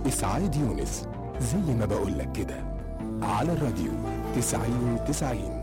إسعاد يونس زي ما بقولك كده على الراديو تسعين تسعين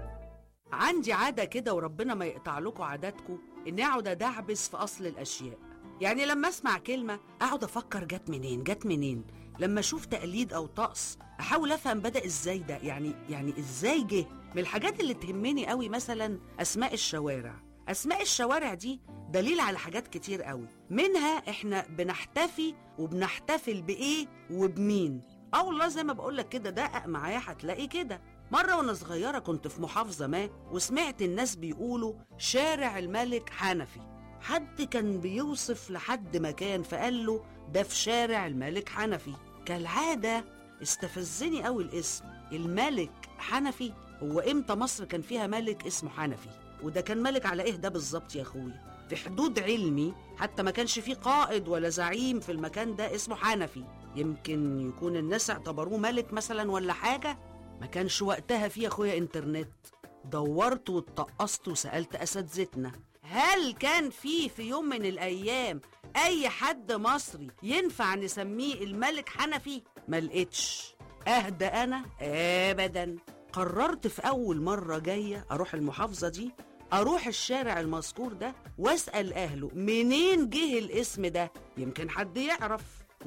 عندي عادة كده وربنا ما يقطع لكم عاداتكم إني أقعد أدعبس في أصل الأشياء يعني لما أسمع كلمة أقعد أفكر جت منين جت منين لما أشوف تقليد أو طقس أحاول أفهم بدأ إزاي ده يعني يعني إزاي جه من الحاجات اللي تهمني قوي مثلا أسماء الشوارع أسماء الشوارع دي دليل على حاجات كتير قوي منها إحنا بنحتفي وبنحتفل بإيه وبمين اه والله زي ما بقولك كده دقق معايا هتلاقي كده مرة وأنا صغيرة كنت في محافظة ما وسمعت الناس بيقولوا شارع الملك حنفي حد كان بيوصف لحد مكان فقال له ده في شارع الملك حنفي كالعادة استفزني قوي الاسم الملك حنفي هو امتى مصر كان فيها ملك اسمه حنفي وده كان ملك على ايه ده بالظبط يا اخويا في حدود علمي حتى ما كانش فيه قائد ولا زعيم في المكان ده اسمه حنفي يمكن يكون الناس اعتبروه ملك مثلا ولا حاجة ما كانش وقتها في يا اخويا انترنت دورت واتقصت وسألت أساتذتنا هل كان في في يوم من الأيام أي حد مصري ينفع نسميه الملك حنفي؟ ما لقيتش أهدى أنا أبدا قررت في أول مرة جاية أروح المحافظة دي أروح الشارع المذكور ده وأسأل أهله منين جه الاسم ده يمكن حد يعرف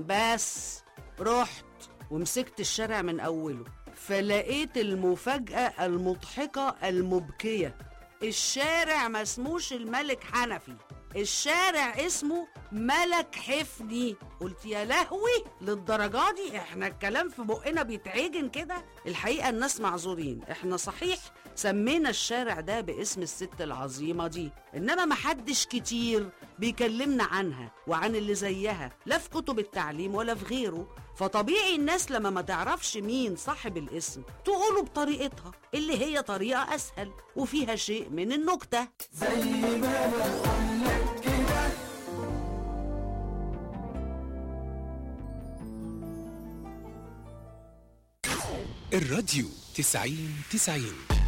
بس رحت ومسكت الشارع من أوله فلقيت المفاجأة المضحكة المبكية الشارع ما اسموش الملك حنفي الشارع اسمه ملك حفني قلت يا لهوي للدرجة دي احنا الكلام في بقنا بيتعجن كده الحقيقة الناس معذورين احنا صحيح سمينا الشارع ده باسم الست العظيمة دي انما محدش كتير بيكلمنا عنها وعن اللي زيها لا في كتب التعليم ولا في غيره فطبيعي الناس لما ما تعرفش مين صاحب الاسم تقوله بطريقتها اللي هي طريقة أسهل وفيها شيء من النكتة الراديو تسعين تسعين